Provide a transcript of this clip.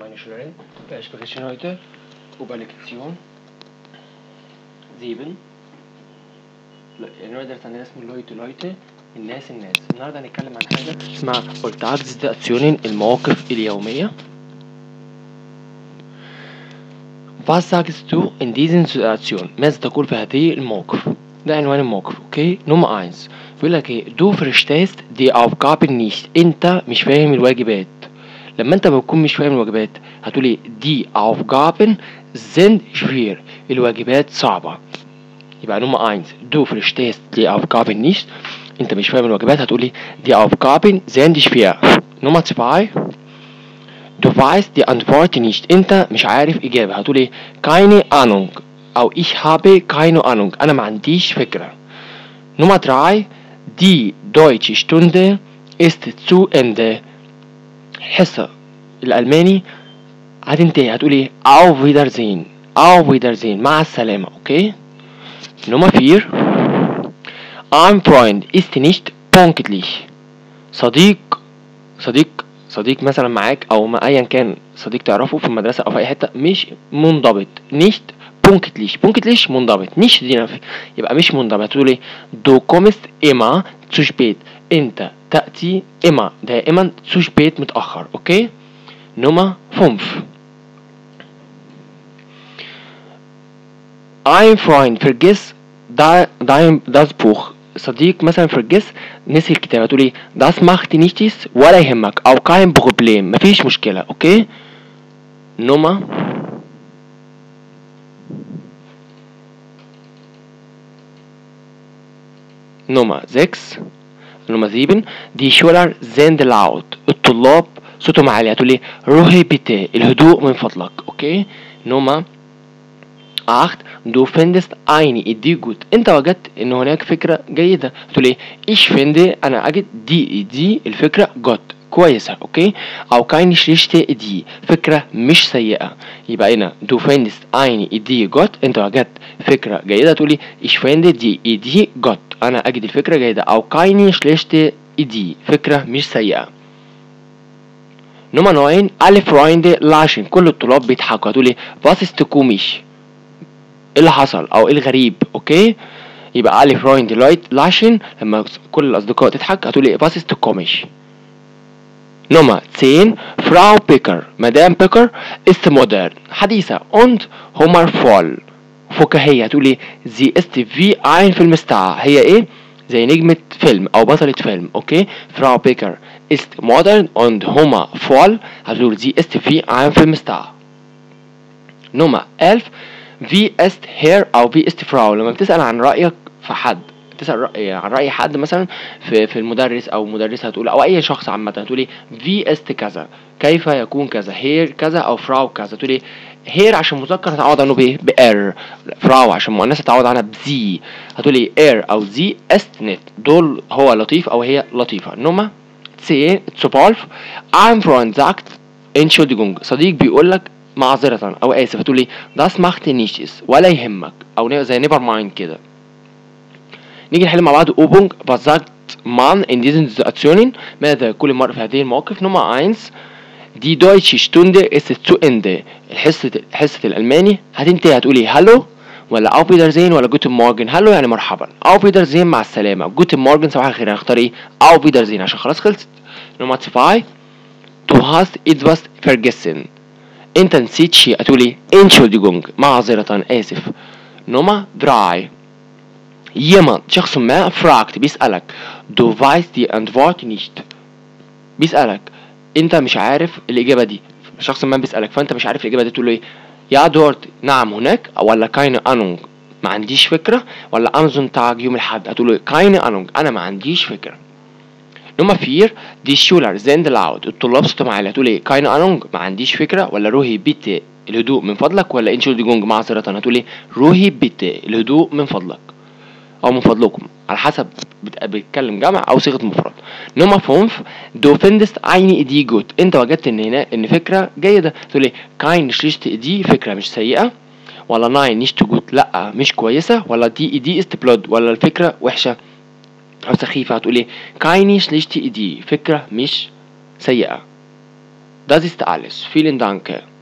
meine Schülerin. Ich spreche heute über Lektion 7 النوع درس عندنا اسمه لويت لويت الناس الناس النهارده هنتكلم عن حاجة اسمها Alltagssituationen المواقف اليومية Was sagst du in diesen Situation? ماذا تقول في هذه الموقف؟ ده عنوان الموقف اوكي نمرة 1 بيقول لك ايه du verstehst die Aufgaben nicht انت مش فاهم الواجبات لما انت بتكون مش فاهم الواجبات هتقولي die Aufgaben sind schwer الواجبات صعبة يبقى نمرة 1 du verstehst die Aufgaben nicht انت مش فاهم الواجبات هتقولي die Aufgaben sind schwer نمرة 2 Du weißt die Antwort nicht. انت مش عارف اجابة هتقولي keine Ahnung او ich habe keine Ahnung انا ما عنديش فكرة نمرة 3 die deutsche Stunde ist zu Ende الحصة الألماني هتنتهي هتقولي auf Wiedersehen auf Wiedersehen مع السلامة اوكي نمرة 4 ein Freund ist nicht pünktlich صديق صديق صديق مثلا معاك او ما ايا كان صديق تعرفه في المدرسه او في اي حته مش منضبط nicht pünktlich pünktlich منضبط nicht دي نفي يبقى مش منضبط تقول ايه du kommst immer zu spät انت تاتي immer دائما zu spät متاخر اوكي نمرة 5 ein Freund vergiss dein das Buch صديق مثلا فرجس نسي الكتاب هتقولي das macht nichts ولا يهمك او kein Problem مفيش مشكلة اوكي نمرة نمرة 6 نمرة 7 die Schüler sind laut الطلاب صوتهم عالي هتقولي روحي bitte الهدوء من فضلك اوكي نمرة 8 du findest eine Idee gut انت وجدت ان هناك فكرة جيدة تقول ايه ich finde انا اجد دي دي الفكرة gut كويسة اوكي او keine schlechte Idee فكرة مش سيئة يبقى هنا du findest eine Idee gut انت وجدت فكرة جيدة تقولي ich finde die Idee gut انا اجد الفكرة جيدة او keine schlechte Idee فكرة مش سيئة نمرة 9 alle Freunde lachen كل الطلاب بيضحكوا هتقولي was ist komisch ايه اللي حصل او ايه الغريب اوكي يبقى علي فرويند لايت لاشن لما كل الاصدقاء تضحك هتقولي was ist komisch نمرة 10 فراو بيكر مدام بيكر ist modern حديثة und humorvoll فكاهية هتقولي sie ist wie ein Filmstar هي ايه زي نجمة فيلم او بطلة فيلم اوكي فراو بيكر ist modern und humorvoll هتقول sie ist wie ein Filmstar نمرة 11 في است هير او في است فراو لما بتسال عن رايك في حد تسال رأي عن راي حد مثلا في في المدرس او مدرسه هتقول او اي شخص عامه هتقولي في است كذا كيف يكون كذا هير كذا او فراو كذا تقولي هير عشان مذكر هتعوض عنه بايه بار فراو عشان مؤنث هتعوض عنها بزي هتقولي اير او زي است نت دول هو لطيف او هي لطيفه نوما تسي تسوبالف I'm Freund sagt Entschuldigung صديق بيقول لك معذرة أو آسف هتقولي das macht nichts ولا يهمك أو زي never mind كده نيجي نحل مع بعض Übung was sagt man in diesen Situationen ماذا كل مرة في هذه المواقف نمرة 1 die deutsche Stunde ist zu Ende الحصة حصة الألماني هتنتهي هتقولي هالو ولا auf Wiedersehen ولا guten Morgen هالو يعني مرحبا auf Wiedersehen مع السلامة guten Morgen صباح الخير هنختار ايه auf Wiedersehen عشان خلاص خلصت نمرة 2 du hast etwas vergessen انت نسيت شيء هتقولي Entschuldigung معذرة آسف نمرة 3 jemand شخص ما fragt بيسألك du weißt die Antwort nicht بيسألك انت مش عارف الإجابة دي شخص ما بيسألك فانت مش عارف الإجابة دي تقول له ايه يا دورت نعم هناك ولا keine Ahnung ما عنديش فكرة ولا أمازون تاج يوم الأحد هتقول له keine Ahnung أنا ما عنديش فكرة نمرة 4 دي شولر زند لاود الطلاب صوتهم عالي هتقول ايه keine Ahnung ما عنديش فكرة ولا روحي بيتي الهدوء من فضلك ولا انشولديجونج معذرة هتقول ايه روحي بيتي الهدوء من فضلك او من فضلكم على حسب بيتكلم جمع او صيغه مفرد نمرة 5 دو فيندست ايني ايدي جوت انت وجدت ان هنا ان فكره جيده تقول ايه كاين شليشت ايدي فكره مش سيئه ولا ناين نيشت جوت لا مش كويسه ولا دي ايدي است بلود ولا الفكره وحشه او سخيفه هتقول ايه كايني شليشت ايدي فكره مش سيئه Das ist alles. Vielen Dank.